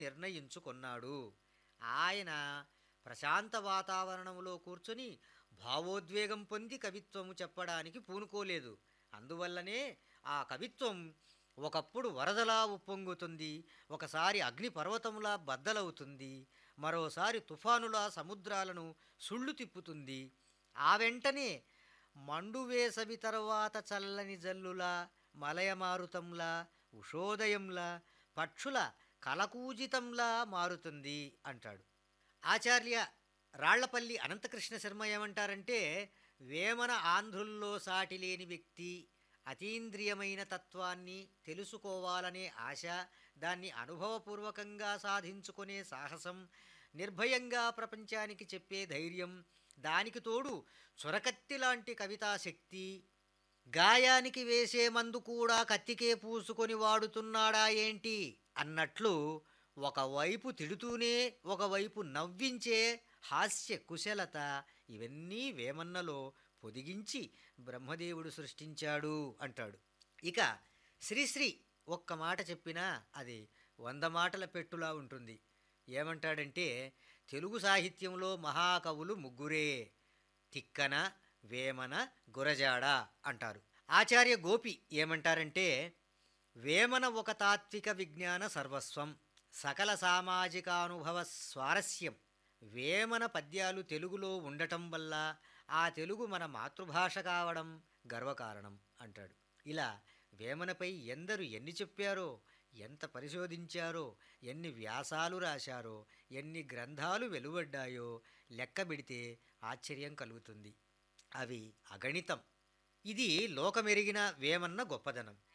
నిర్ణయించుకొన్నాడు ఆయన ప్రశాంత వాతావరణంలో కూర్చుని భావోద్వేగం పొంది కవిత్వము చెప్పడానికి పూనుకోలేదు అందువల్లనే ఆ కవిత్వం ఒకప్పుడు వరదలా ఉప్పొంగుతుంది ఒకసారి అగ్నిపర్వతంలా బద్దలవుతుంది మరోసారి తుఫానులా సముద్రాలను సుళ్ళు తిప్పుతుంది ఆ వెంటనే మండు వేసవి తర్వాత చల్లని జల్లులా మలయమారుతంలా ఉషోదయంలా పక్షుల కలకూజితంలా మారుతుంది అంటాడు ఆచార్య రాళ్లపల్లి అనంతకృష్ణ శర్మ ఏమంటారంటే వేమన ఆంధ్రుల్లో సాటి లేని వ్యక్తి అతీంద్రియమైన తత్వాన్ని తెలుసుకోవాలనే ఆశ దాన్ని అనుభవపూర్వకంగా సాధించుకునే సాహసం నిర్భయంగా ప్రపంచానికి చెప్పే ధైర్యం దానికి తోడు చొరకత్తి లాంటి కవితాశక్తి గాయానికి వేసే మందు కూడా కత్తికే పూసుకొని వాడుతున్నాడా ఏంటి అన్నట్లు ఒకవైపు తిడుతూనే ఒకవైపు నవ్వించే హాస్య కుశలత ఇవన్నీ వేమన్నలో పొదిగించి బ్రహ్మదేవుడు సృష్టించాడు అంటాడు ఇక శ్రీశ్రీ ఒక్క మాట చెప్పినా అది వంద మాటల పెట్టులా ఉంటుంది ఏమంటాడంటే తెలుగు సాహిత్యంలో మహాకవులు ముగ్గురే తిక్కన వేమన గురజాడ అంటారు ఆచార్య గోపి ఏమంటారంటే వేమన ఒక తాత్విక విజ్ఞాన సర్వస్వం సకల సామాజికానుభవ స్వారస్యం వేమన పద్యాలు తెలుగులో ఉండటం వల్ల ఆ తెలుగు మన మాతృభాష కావడం గర్వకారణం అంటాడు ఇలా వేమనపై ఎందరు ఎన్ని చెప్పారో ఎంత పరిశోధించారో ఎన్ని వ్యాసాలు రాశారో ఎన్ని గ్రంథాలు వెలువడ్డాయో లెక్క పెడితే ఆశ్చర్యం కలుగుతుంది అవి అగణితం ఇది లోకమెరిగిన వేమన్న గొప్పదనం